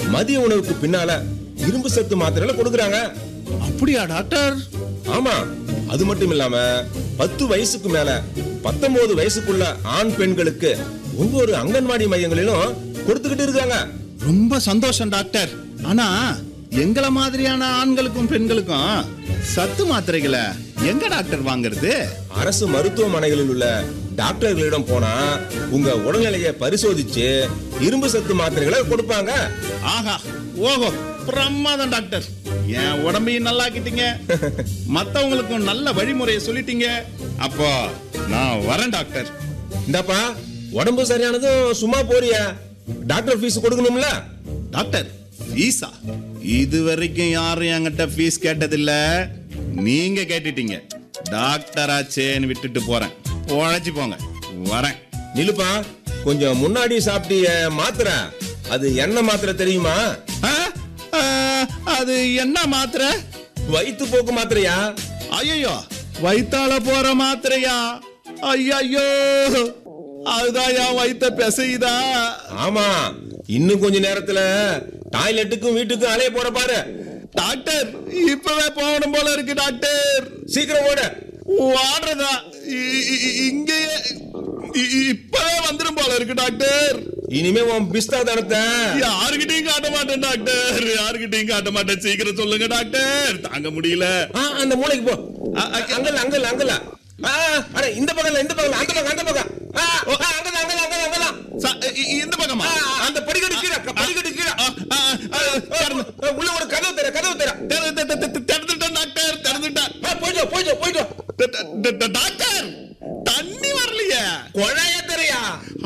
மதிய உணவுக்கு பின்னால இரும்பு சத்து மாத்திரைகளை கொடுக்கறாங்க அப்படியா டாக்டர் ஆமா அது மட்டும் இல்லாம பத்து வயசுக்கு மேல பத்தொன்பது வயசுக்குள்ள ஆண் பெண்களுக்கு ஒவ்வொரு அங்கன்வாடி மையங்களிலும் கொடுத்துக்கிட்டு இருக்காங்க ரொம்ப சந்தோஷம் டாக்டர் ஆனா எங்கள மாதிரியான ஆண்களுக்கும் பெண்களுக்கும் சத்து மாத்திரைகளை எங்க டாக்டர் வாங்குறது அரசு மருத்துவமனைகளில் உள்ள டாக்டர்களிடம் போனா உங்க உடல்நிலையை பரிசோதிச்சு இரும்பு சத்து மாத்திரைகளை கொடுப்பாங்க ஆஹா ஓஹோ பிரமாதம் டாக்டர் என் உடம்பையும் நல்லாக்கிட்டீங்க மத்தவங்களுக்கும் நல்ல வழிமுறையை சொல்லிட்டீங்க அப்போ நான் வரேன் டாக்டர் இந்தாப்பா உடம்பு சரியானதும் சும்மா போறியா டாக்டர் ஃபீஸ் கொடுக்கணும்ல டாக்டர் ஃபீஸா இது வரைக்கும் யாரும் என்கிட்ட ஃபீஸ் கேட்டதில்ல நீங்க கேட்டுட்டீங்க டாக்டர் ஆச்சேன்னு விட்டுட்டு போறேன் உழைச்சி போங்க வரேன் நிலுப்பா கொஞ்சம் முன்னாடி சாப்பிட்டிய மாத்திரை அது என்ன மாத்திரை தெரியுமா ஆ? ஆ, அது என்ன மாத்திரை வயிற்று போக்கு மாத்திரையா ஐயோ வயித்தால போற மாத்திரையா ஐயோ அதுதான் என் வயித்த பிசையுதா ஆமா இன்னும் கொஞ்ச நேரத்துல டாய்லெட்டுக்கும் வீட்டுக்கும் அலைய போற பாரு டாக்டர் இப்பவே போகணும் போல இருக்கு டாக்டர் சீக்கிரம் ஓட வாடுறதா இ- இ- இங்கேயே இ- இ- இப்பவே வந்துடும் போல இருக்கு டாக்டர் இனிமே உன் பிஸ்தா தனத்தை யாருகிட்டயும் காட்ட மாட்டேன் டாக்டர் யாருகிட்டயும் காட்ட மாட்டேன் சீக்கிரம் சொல்லுங்க டாக்டர் தாங்க முடியல ஆ, அந்த மூளைக்கு போ ஆ, ஆ, அங்கல அங்கல அங்கல ஆ, அட இந்த பக்கம்ல இந்த பக்கம்ல அந்த பக்கம் அந்த பக்கம் ஆ, ஆ, அங்கதான் அங்கதான் அங்கதான் அங்கதான் ச- இ- இந்த பக்கமா ஆ, அந்த படிக்கட்டு கீழே படிக்கட்டு கீழே ஆ, ஆ, ஆ, திறந்து- ஆ, உள்ள ஒரு கதவு தர கதவு தர திற- திற- திற- திற- திறந்துட்டேன் டாக்டர் திறந்துட்டேன் போயிட்டு வா, போயிட்டு வா, போயிட்டு வா. ட- ட- ட- ட- டாக்டர் தண்ணி வரலையே குழாய தரையா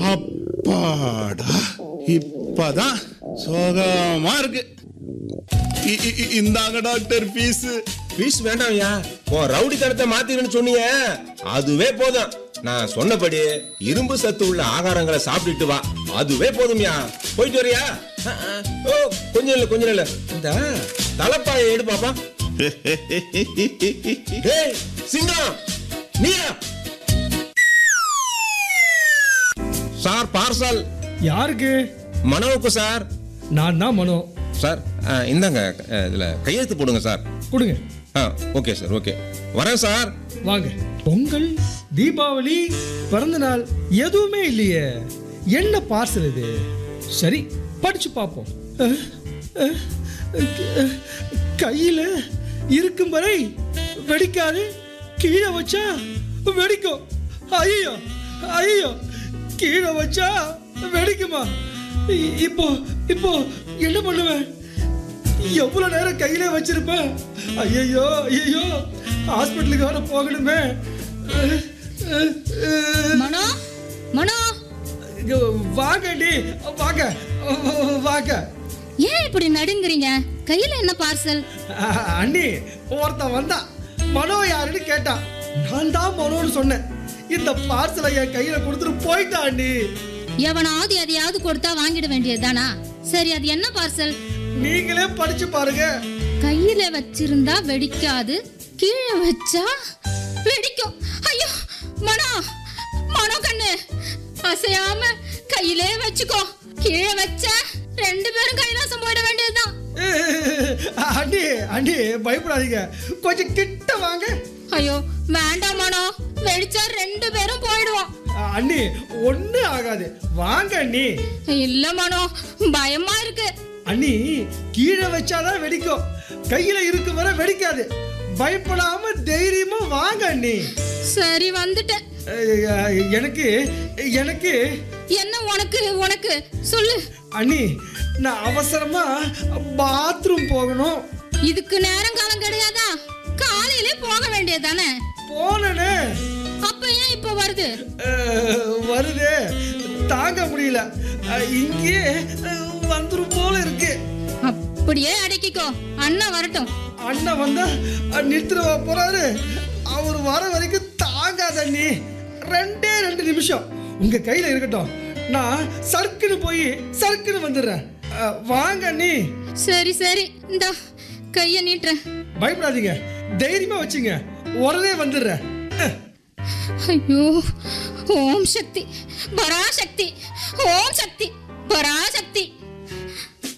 அப்பாடா இப்பதான் சோகமா இருக்கு இ- இ- இ- இந்தாங்க டாக்டர் ஃபீஸ் பீஸ் வேண்டாம்யா உன் ரவுடி தனத்தை மாத்திருன்னு சொன்னீங்க அதுவே போதும் நான் சொன்னபடி இரும்பு சத்து உள்ள ஆகாரங்களை சாப்பிட்டுட்டு வா அதுவே போதும்யா போயிட்டு வரியா ஆ, ஆ. ஓ கொஞ்சம் இல்ல கொஞ்சம் இல்ல இந்த தலைப்பாயை எடு பாப்பா டேய் சிங்கம் நீயா சார் பார்சல் யாருக்கு மனோவுக்கு சார் நான் தான் மனோ சார் ஆ, இந்தாங்க ஆ, இதுல கையெழுத்து போடுங்க சார் கொடுங்க ஆ ஓகே சார் ஓகே வரேன் சார் வாங்க பொங்கல் தீபாவளி பிறந்த நாள் எதுவுமே இல்லையே என்ன பார்சல் இது சரி படிச்சு பார்ப்போம் அஹ், அஹ், அஹ், கையில இருக்கும் வரை வெடிக்காது கீழே வச்சா வெடிக்கும் ஐயோ ஐயோ கீழே வச்சா வெடிக்குமா இ- இப்போ இப்போ என்ன பண்ணுவேன் எவ்வளவு நேரம் கையிலே வச்சிருப்பேன் ஐயோ ஐயோ ஹாஸ்பிட்டலுக்கு வர போகணுமே அஹ், அஹ், அஹ். மனோ மனோ இங்க வாங்கடி வாங்க வாங்க ஏன் இப்படி நடுங்குறீங்க கையில என்ன பார்சல் அஹ், அண்ணி ஒருத்தன் வந்தான் மனோ யாருன்னு கேட்டான் நான் தான் மனோன்னு சொன்னேன் இந்த பார்சலை என் கையில கொடுத்துட்டு போயிட்டான் அண்ணி எவனாவது எதையாவது கொடுத்தா வாங்கிட வேண்டியதுதானா சரி அது என்ன பார்சல் நீங்களே படிச்சு பாருங்க கையில வச்சிருந்தா வெடிக்காது கீழே வச்சா வெடிக்கும் ஐயோ மனோ மனோ கண்ணு அசையாம கையிலே வச்சுக்கோ கீழே வச்ச ரெண்டு பேரும் கைலாசம் போயிட வேண்டியதுதான் அஹ், அண்ணி அண்ணி பயப்படாதீங்க கொஞ்சம் கிட்ட வாங்க ஐயோ வேண்டாம் மனோ வெடிச்சா ரெண்டு பேரும் போயிடுவோம் அஹ், அண்ணி ஒண்ணு ஆகாது வாங்க அண்ணி இல்ல மனோ பயமா இருக்கு அண்ணி கீழே வச்சாதான் வெடிக்கும் கையில இருக்கும் வரை வெடிக்காது பயப்படாம தைரியமா வாங்க அண்ணி சரி வந்துட்டேன் அஹ், எனக்கு எனக்கு என்ன உனக்கு உனக்கு சொல்லு அண்ணி நான் அவசரமா பாத்ரூம் போகணும் இதுக்கு நேரம் காலம் கிடையாதா காலையிலே போக வேண்டியதானே போனனே அப்ப ஏன் இப்ப வருது அஹ், வருதே தாங்க முடியல அஹ், இங்கே அஹ், வந்துரும் போல இருக்கு அப்படியே அடக்கிக்கோ அண்ணன் வரட்டும் அண்ணன் வந்தா அஹ், நிறுத்திடவா போறாரு அவர் வர வரைக்கும் தாங்காத அண்ணி ரெண்டே ரெண்டு நிமிஷம் உங்க கையில இருக்கட்டும் நான் சர்க்குன்னு போய் சர்க்குன்னு வந்துடுறேன் அஹ், வாங்க அண்ணி சரி சரி இந்த கைய நீட்டுறேன் பயப்படாதீங்க தைரியமா வச்சுங்க உடனே வந்துடுறேன் அஹ், ஐயோ ஓம் சக்தி பராசக்தி ஓம் சக்தி பராசக்தி